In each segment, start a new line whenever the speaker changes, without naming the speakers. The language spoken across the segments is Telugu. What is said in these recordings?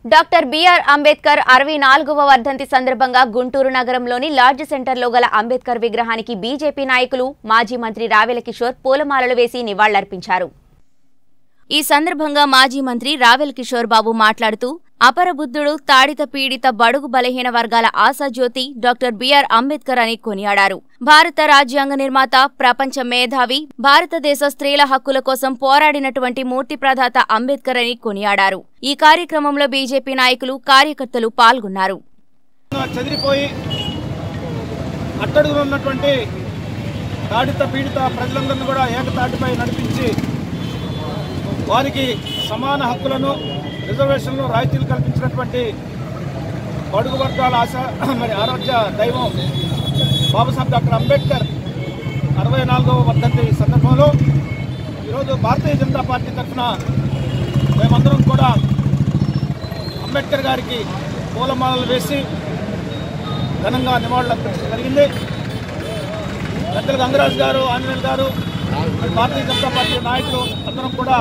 డాక్టర్ బిఆర్ అంబేద్కర్ అరవై నాలుగవ వర్ధంతి సందర్భంగా గుంటూరు నగరంలోని లార్జ్ సెంటర్లో గల అంబేద్కర్ విగ్రహానికి బీజేపీ నాయకులు మాజీ మంత్రి రావెల కిషోర్ పూలమాలలు వేసి నివాళులర్పించారు ఈ సందర్భంగా మాజీ మంత్రి రావెల్ కిషోర్ బాబు మాట్లాడుతూ అపరబుద్ధుడు తాడిత పీడిత బడుగు బలహీన వర్గాల ఆశాజ్యోతి డాక్టర్ బిఆర్ అంబేద్కర్ అని కొనియాడారు భారత రాజ్యాంగ నిర్మాత ప్రపంచ మేధావి భారతదేశ స్త్రీల హక్కుల కోసం పోరాడినటువంటి మూర్తి ప్రదాత అంబేద్కర్ అని కొనియాడారు ఈ కార్యక్రమంలో బీజేపీ నాయకులు కార్యకర్తలు పాల్గొన్నారు
చెదిరిపోయి అట్టడుగున ఉన్నటువంటి తాడిత పీడిత ప్రజలందరినీ కూడా ఏకతాటిపై నడిపించి వారికి సమాన హక్కులను రిజర్వేషన్లు రాయితీలు కల్పించినటువంటి బడుగు వర్గాల ఆశ మరి ఆరోగ్య దైవం బాబాసాహెబ్ డాక్టర్ అంబేద్కర్ అరవై నాలుగవ వర్ధంతి సందర్భంలో ఈరోజు భారతీయ జనతా పార్టీ తరఫున మేమందరం కూడా అంబేద్కర్ గారికి పూలమాలలు వేసి ఘనంగా నివాళులు అర్పించడం జరిగింది పెద్దలు గంగరాజు గారు ఆంజనేయులు గారు భారతీయ జనతా పార్టీ నాయకులు అందరం కూడా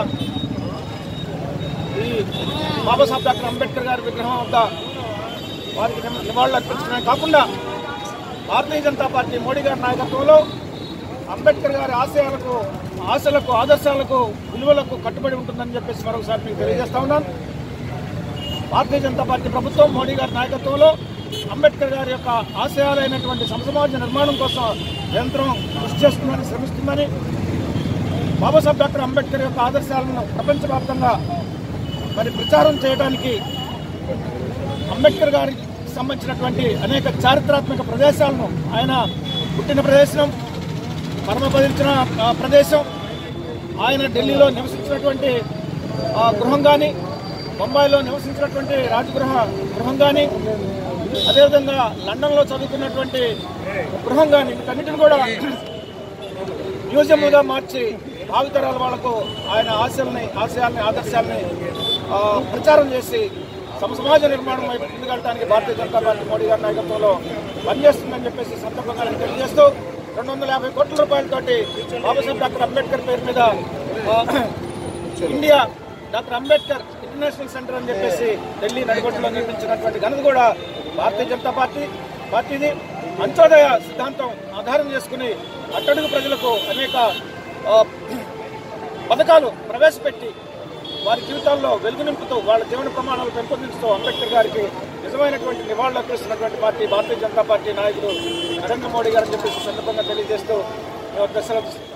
ఈ బాబాసాహెబ్ డాక్టర్ అంబేద్కర్ గారి విగ్రహం వద్ద వారికి నిమ- నివాళులు అర్పించడమే కాకుండా భారతీయ జనతా పార్టీ మోడీ గారి నాయకత్వంలో అంబేద్కర్ గారి ఆశయాలకు ఆశలకు ఆదర్శాలకు విలువలకు కట్టుబడి ఉంటుందని చెప్పేసి మరొకసారి మీకు తెలియజేస్తా ఉన్నాను భారతీయ జనతా పార్టీ ప్రభుత్వం మోడీ గారి నాయకత్వంలో అంబేద్కర్ గారి యొక్క ఆశయాలైనటువంటి సమసమాజ నిర్మాణం కోసం నిరంతరం కృషి చేస్తుందని శ్రమిస్తుందని బాబాసాహెబ్ డాక్టర్ అంబేద్కర్ యొక్క ఆదర్శాలను ప్రపంచవ్యాప్తంగా మరి ప్రచారం చేయడానికి అంబేద్కర్ గారికి సంబంధించినటువంటి అనేక చారిత్రాత్మక ప్రదేశాలను ఆయన పుట్టిన ప్రదేశం పరమపదించిన ఆ, ప్రదేశం ఆయన ఢిల్లీలో నివసించినటువంటి ఆ, గృహం కానీ బొంబాయిలో నివసించినటువంటి రాజగృహ గృహం కానీ అదేవిధంగా లండన్లో చదువుకున్నటువంటి గృహం కానీ వీటన్నిటిని కూడా మ్యూజియంలుగా మార్చి భావితరాల వాళ్లకు ఆయన ఆశయాల్ని ఆశయాల్ని ఆదర్శాలని ఆ, ప్రచారం చేసి సమ సమాజ నిర్మాణం వైపు ముందుకెళ్ళడానికి భారతీయ జనతా పార్టీ మోడీ గారి నాయకత్వంలో పనిచేస్తుందని చెప్పేసి సందర్భంగా నేను తెలియజేస్తూ రెండు వందల యాభై కోట్ల రూపాయలతోటి బాబాసాహెబ్ డాక్టర్ అంబేద్కర్ పేరు మీద ఆ, India doctor Ambedkar international centre అని చెప్పేసి ఢిల్లీ నడిగొట్టులో నిర్మించినటువంటి ఘనత కూడా భారతీయ జనతా పార్టీ పార్టీది అంత్యోదయ సిద్ధాంతం ఆధారం చేసుకుని అట్టడుగు ప్రజలకు అనేక ఆ, పథకాలు ప్రవేశపెట్టి వారి జీవితాల్లో వెలుగు నింపుతూ వాళ్ళ జీవన ప్రమాణాలు పెంపొందిస్తూ అంబేద్కర్ గారికి నిజమైనటువంటి నివాళులు అర్పిస్తున్నటువంటి పార్టీ భారతీయ జనతా పార్టీ నాయకుడు నరేంద్ర మోడీ గారు అని చెప్పేసి సందర్భంగా తెలియజేస్తూ మీ వద్ద సెలవు